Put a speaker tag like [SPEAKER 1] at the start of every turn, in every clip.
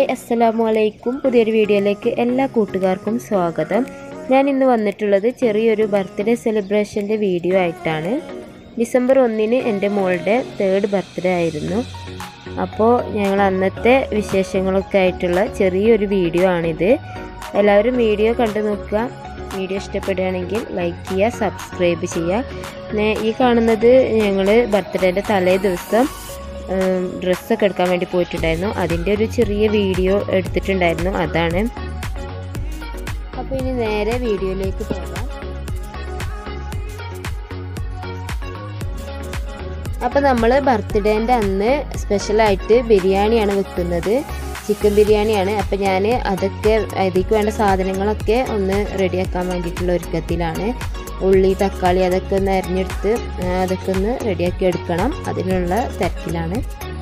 [SPEAKER 1] അസ്സലാമു അലൈക്കും പുതിയൊരു വീഡിയോയിലേക്ക് എല്ലാ കൂട്ടുകാർക്കും സ്വാഗതം ഞാൻ ഇന്ന് വന്നിട്ടുള്ളത് ചെറിയൊരു ബർത്ത്ഡേ സെലിബ്രേഷൻ്റെ വീഡിയോ ആയിട്ടാണ് ഡിസംബർ ഒന്നിന് എൻ്റെ മോളുടെ തേർഡ് ബർത്ത്ഡേ ആയിരുന്നു അപ്പോൾ ഞങ്ങൾ അന്നത്തെ വിശേഷങ്ങളൊക്കെ ആയിട്ടുള്ള ചെറിയൊരു വീഡിയോ ആണിത് എല്ലാവരും വീഡിയോ കണ്ടു നോക്കുക വീഡിയോ ഇഷ്ടപ്പെടുകയാണെങ്കിൽ ലൈക്ക് ചെയ്യുക സബ്സ്ക്രൈബ് ചെയ്യുക പിന്നെ ഈ കാണുന്നത് ഞങ്ങൾ ബർത്ത്ഡേൻ്റെ തലേ ദിവസം ഡ്രസ്സൊക്കെ എടുക്കാൻ വേണ്ടി പോയിട്ടുണ്ടായിരുന്നു അതിൻ്റെ ഒരു ചെറിയ വീഡിയോ എടുത്തിട്ടുണ്ടായിരുന്നു അതാണ് അപ്പോൾ ഇനി നേരെ വീഡിയോയിലേക്ക് പോകാം അപ്പോൾ നമ്മൾ ബർത്ത്ഡേൻ്റെ അന്ന് സ്പെഷ്യലായിട്ട് ബിരിയാണിയാണ് വെക്കുന്നത് ചിക്കൻ ബിരിയാണിയാണ് അപ്പോൾ ഞാൻ അതൊക്കെ അതിലേക്ക് വേണ്ട സാധനങ്ങളൊക്കെ ഒന്ന് റെഡിയാക്കാൻ വേണ്ടിയിട്ടുള്ള ഒരുക്കത്തിലാണ് ഉള്ളി തക്കാളി അതൊക്കെ ഒന്ന് അരിഞ്ഞെടുത്ത് അതൊക്കെ ഒന്ന് റെഡിയാക്കി എടുക്കണം അതിനുള്ള തിരക്കിലാണ്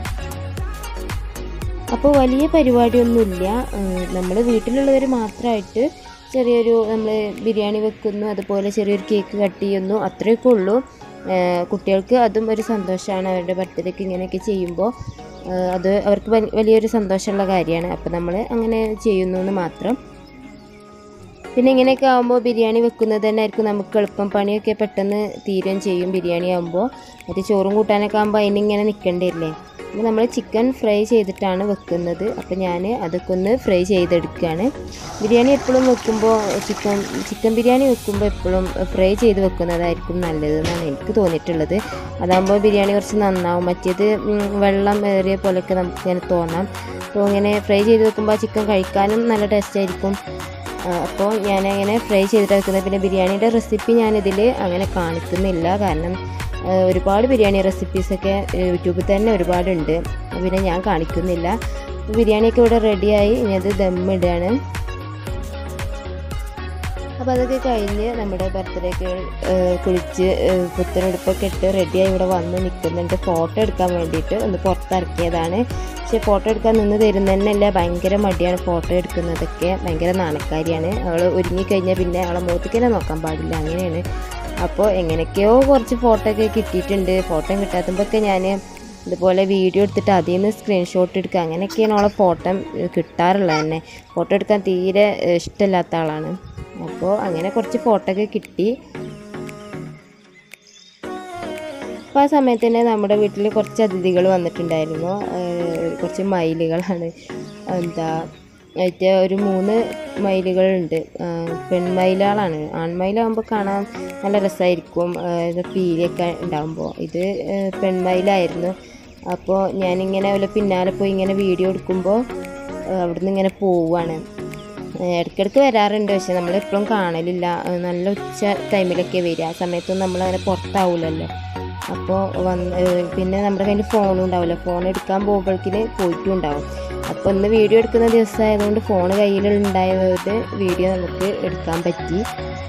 [SPEAKER 1] അപ്പോൾ വലിയ പരിപാടിയൊന്നുമില്ല നമ്മൾ വീട്ടിലുള്ളവർ മാത്രമായിട്ട് ചെറിയൊരു നമ്മൾ ബിരിയാണി വെക്കുന്നു അതുപോലെ ചെറിയൊരു കേക്ക് കട്ട് ചെയ്യുന്നു അത്രയൊക്കെ ഉള്ളൂ കുട്ടികൾക്ക് അതും ഒരു സന്തോഷമാണ് അവരുടെ ബർത്ത്ഡേക്ക് ഇങ്ങനെയൊക്കെ ചെയ്യുമ്പോൾ അത് അവർക്ക് വലിയൊരു സന്തോഷമുള്ള കാര്യമാണ് അപ്പോൾ നമ്മൾ അങ്ങനെ ചെയ്യുന്നു എന്ന് മാത്രം പിന്നെ ഇങ്ങനെയൊക്കെ ആകുമ്പോൾ ബിരിയാണി വെക്കുന്നത് തന്നെ ആയിരിക്കും നമുക്ക് എളുപ്പം പണിയൊക്കെ പെട്ടെന്ന് തീരുകയും ചെയ്യും ബിരിയാണി ആകുമ്പോൾ മറ്റേ ചോറും കൂട്ടാനൊക്കെ ആകുമ്പോൾ അതിനിങ്ങനെ നിൽക്കേണ്ടില്ലേ അപ്പോൾ നമ്മൾ ചിക്കൻ ഫ്രൈ ചെയ്തിട്ടാണ് വെക്കുന്നത് അപ്പോൾ ഞാൻ അതൊക്കെ ഒന്ന് ഫ്രൈ ചെയ്തെടുക്കുകയാണ് ബിരിയാണി എപ്പോഴും വെക്കുമ്പോൾ ചിക്കൻ ചിക്കൻ ബിരിയാണി വെക്കുമ്പോൾ എപ്പോഴും ഫ്രൈ ചെയ്ത് വെക്കുന്നതായിരിക്കും നല്ലതെന്നാണ് എനിക്ക് തോന്നിയിട്ടുള്ളത് അതാകുമ്പോൾ ബിരിയാണി കുറച്ച് നന്നാവും മറ്റേത് വെള്ളം ഏറിയ പോലെയൊക്കെ നമുക്ക് ഇങ്ങനെ തോന്നാം അപ്പോൾ ഇങ്ങനെ ഫ്രൈ ചെയ്ത് വെക്കുമ്പോൾ ചിക്കൻ കഴിക്കാനും നല്ല ടേസ്റ്റ് ആയിരിക്കും അപ്പോൾ ഞാനങ്ങനെ ഫ്രൈ ചെയ്തിട്ട് വെക്കുന്നത് പിന്നെ ബിരിയാണിയുടെ റെസിപ്പി ഞാനിതിൽ അങ്ങനെ കാണിക്കുന്നില്ല കാരണം ഒരുപാട് ബിരിയാണി റെസിപ്പീസൊക്കെ യൂട്യൂബിൽ തന്നെ ഒരുപാടുണ്ട് പിന്നെ ഞാൻ കാണിക്കുന്നില്ല ബിരിയാണിയൊക്കെ ഇവിടെ റെഡിയായി ഇനി അത് ദമ്മിടുകയാണ് അപ്പോൾ അതൊക്കെ കഴിഞ്ഞ് നമ്മുടെ ബർത്ത്ഡേക്ക് കുളിച്ച് പുത്തനെടുപ്പൊക്കെ ഇട്ട് റെഡിയായി ഇവിടെ വന്ന് നിൽക്കുന്നുണ്ട് ഫോട്ടോ എടുക്കാൻ വേണ്ടിയിട്ട് ഒന്ന് പുറത്തിറക്കിയതാണ് പക്ഷേ ഫോട്ടോ എടുക്കാൻ നിന്ന് തരുന്നതന്നെയല്ല ഭയങ്കര മടിയാണ് ഫോട്ടോ എടുക്കുന്നതൊക്കെ ഭയങ്കര നാണക്കാരിയാണ് അവൾ ഒരുങ്ങിക്കഴിഞ്ഞാൽ പിന്നെ അവളെ മുഖത്തേക്ക് തന്നെ നോക്കാൻ പാടില്ല അങ്ങനെയാണ് അപ്പോൾ എങ്ങനെയൊക്കെയോ കുറച്ച് ഫോട്ടോ ഒക്കെ കിട്ടിയിട്ടുണ്ട് ഫോട്ടോ കിട്ടാത്തുമ്പോഴൊക്കെ ഞാൻ ഇതുപോലെ വീഡിയോ എടുത്തിട്ട് അതിൽ നിന്ന് സ്ക്രീൻഷോട്ട് എടുക്കുക അങ്ങനെയൊക്കെയാണ് അവളെ ഫോട്ടോ കിട്ടാറുള്ളത് തന്നെ ഫോട്ടോ എടുക്കാൻ തീരെ ഇഷ്ടമില്ലാത്ത ആളാണ് അപ്പോൾ അങ്ങനെ കുറച്ച് ഫോട്ടോ ഒക്കെ കിട്ടി അപ്പോൾ ആ സമയത്ത് തന്നെ നമ്മുടെ വീട്ടിൽ കുറച്ച് അതിഥികൾ വന്നിട്ടുണ്ടായിരുന്നു കുറച്ച് മയിലുകളാണ് എന്താ മറ്റേ ഒരു മൂന്ന് മയിലുകളുണ്ട് പെൺമയിലുകളാണ് ആൺമയിലാകുമ്പോൾ കാണാൻ നല്ല രസമായിരിക്കും ഇത് പീലിയൊക്കെ ഉണ്ടാകുമ്പോൾ ഇത് പെൺമയിലായിരുന്നു അപ്പോൾ ഞാനിങ്ങനെ വല്ല പിന്നാലെ പോയി ഇങ്ങനെ വീഡിയോ എടുക്കുമ്പോൾ അവിടുന്ന് ഇങ്ങനെ പോവുകയാണ് ഇടയ്ക്കിടയ്ക്ക് വരാറുണ്ട് പക്ഷെ നമ്മൾ എപ്പോഴും കാണലില്ല നല്ല ഉച്ച ടൈമിലൊക്കെ വരിക ആ സമയത്തൊന്നും നമ്മളങ്ങനെ പുറത്താവില്ലല്ലോ അപ്പോൾ വന്ന് പിന്നെ നമ്മുടെ കയ്യിൽ ഫോണും ഉണ്ടാവില്ല ഫോൺ എടുക്കാൻ പോകുമ്പോഴേക്കിന് പോയിട്ടും ഉണ്ടാവും അപ്പോൾ ഇന്ന് വീഡിയോ എടുക്കുന്ന ദിവസമായതുകൊണ്ട് ഫോൺ കയ്യിലുണ്ടായതുകൊണ്ട് വീഡിയോ നമുക്ക് എടുക്കാൻ പറ്റി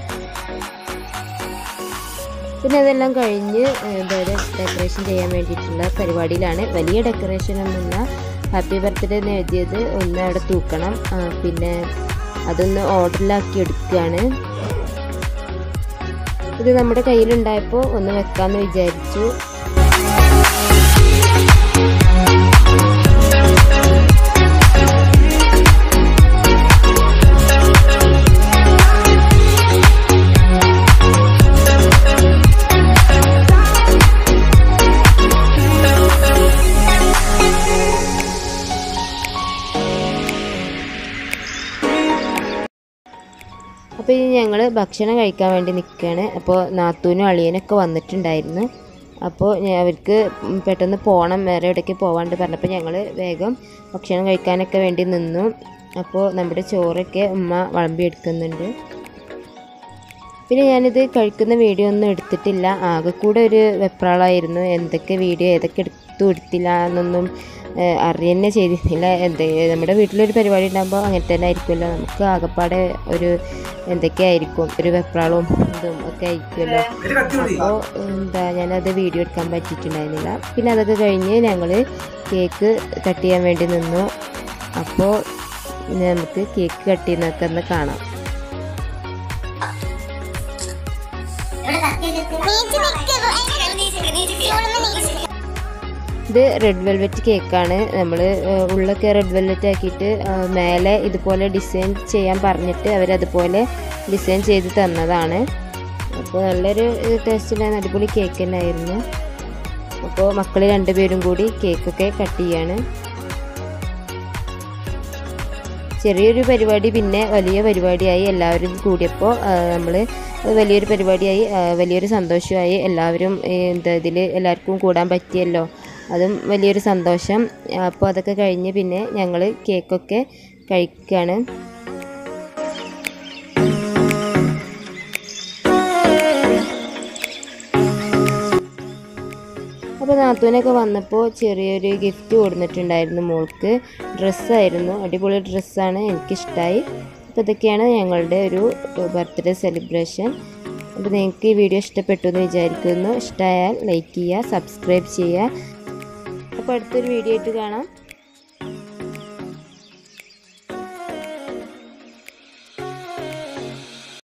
[SPEAKER 1] പിന്നെ അതെല്ലാം കഴിഞ്ഞ് അതായത് ഡെക്കറേഷൻ ചെയ്യാൻ വേണ്ടിയിട്ടുള്ള പരിപാടിയിലാണ് വലിയ ഡെക്കറേഷൻ ഒന്നുമില്ല ഹാപ്പി ബർത്ത്ഡേ എന്ന് എഴുതിയത് ഒന്ന് അവിടെ തൂക്കണം പിന്നെ അതൊന്ന് ഓർഡറിലാക്കി എടുക്കുകയാണ് ഇത് നമ്മുടെ കയ്യിലുണ്ടായപ്പോൾ ഒന്ന് വെക്കാമെന്ന് വിചാരിച്ചു അപ്പോൾ ഇനി ഞങ്ങൾ ഭക്ഷണം കഴിക്കാൻ വേണ്ടി നിൽക്കുകയാണ് അപ്പോൾ നാത്തൂനും അളിയനൊക്കെ വന്നിട്ടുണ്ടായിരുന്നു അപ്പോൾ അവർക്ക് പെട്ടെന്ന് പോകണം വേറെ എവിടേക്ക് പോകാണ്ട് പറഞ്ഞപ്പോൾ ഞങ്ങൾ വേഗം ഭക്ഷണം കഴിക്കാനൊക്കെ വേണ്ടി നിന്നു അപ്പോൾ നമ്മുടെ ചോറൊക്കെ ഉമ്മ വിളമ്പി എടുക്കുന്നുണ്ട് പിന്നെ ഞാനിത് കഴിക്കുന്ന വീഡിയോ ഒന്നും എടുത്തിട്ടില്ല ആകെ കൂടെ ഒരു വെപ്രാളായിരുന്നു എന്തൊക്കെ വീഡിയോ ഏതൊക്കെ എടുത്തു എടുത്തില്ല എന്നൊന്നും അറിയുന്നെ ചെയ്തിരുന്നില്ല എന്ത് നമ്മുടെ വീട്ടിലൊരു പരിപാടി ഉണ്ടാകുമ്പോൾ അങ്ങനെ തന്നെ ആയിരിക്കുമല്ലോ നമുക്ക് ആകെപ്പാടെ ഒരു എന്തൊക്കെയായിരിക്കും ഒരു വെപ്രാളവും ഇതും ഒക്കെ ആയിരിക്കുമല്ലോ അപ്പോൾ എന്താ ഞാനത് വീഡിയോ എടുക്കാൻ പറ്റിയിട്ടുണ്ടായിരുന്നില്ല പിന്നെ അതൊക്കെ കഴിഞ്ഞ് ഞങ്ങൾ കേക്ക് കട്ട് ചെയ്യാൻ വേണ്ടി നിന്നു അപ്പോൾ നമുക്ക് കേക്ക് കട്ട് ചെയ്യുന്നതൊക്കെ ഒന്ന് കാണാം ഇത് റെഡ് വെൽവെറ്റ് കേക്കാണ് നമ്മൾ ഉള്ളൊക്കെ റെഡ് വെൽവെറ്റ് ആക്കിയിട്ട് ആ, മേലെ ഇതുപോലെ ഡിസൈൻ ചെയ്യാൻ പറഞ്ഞിട്ട് അവരതുപോലെ ഡിസൈൻ ചെയ്ത് തന്നതാണ് അപ്പോൾ നല്ലൊരു ടേസ്റ്റിലായ അടിപൊളി കേക്ക് തന്നെ ആയിരുന്നു അപ്പോൾ മക്കൾ രണ്ടുപേരും കൂടി കേക്കൊക്കെ കട്ട് ചെയ്യാണ് ചെറിയൊരു പരിപാടി പിന്നെ വലിയ പരിപാടിയായി എല്ലാവരും കൂടിയപ്പോൾ നമ്മൾ വലിയൊരു പരിപാടിയായി ആ, വലിയൊരു സന്തോഷമായി എല്ലാവരും ഏ, എന്താ ഇതിൽ എല്ലാവർക്കും കൂടാൻ പറ്റിയല്ലോ അതും വലിയൊരു സന്തോഷം അപ്പോൾ അതൊക്കെ കഴിഞ്ഞ് പിന്നെ ഞങ്ങൾ കേക്കൊക്കെ കഴിക്കുകയാണ് അപ്പോൾ നാത്തൂനൊക്കെ വന്നപ്പോൾ ചെറിയൊരു ഗിഫ്റ്റ് കൊടുത്തിട്ടുണ്ടായിരുന്നു മോൾക്ക് ഡ്രസ്സായിരുന്നു അടിപൊളി ഡ്രസ്സാണ് എനിക്കിഷ്ടമായി അപ്പോൾ ഇതൊക്കെയാണ് ഞങ്ങളുടെ ഒരു ബർത്ത്ഡേ സെലിബ്രേഷൻ അപ്പോൾ നിങ്ങൾക്ക് ഈ വീഡിയോ ഇഷ്ടപ്പെട്ടു എന്ന് വിചാരിക്കുന്നു ഇഷ്ടമായാൽ ലൈക്ക് ചെയ്യുക സബ്സ്ക്രൈബ് ചെയ്യുക അപ്പോൾ അടുത്തൊരു വീഡിയോ ആയിട്ട് കാണാം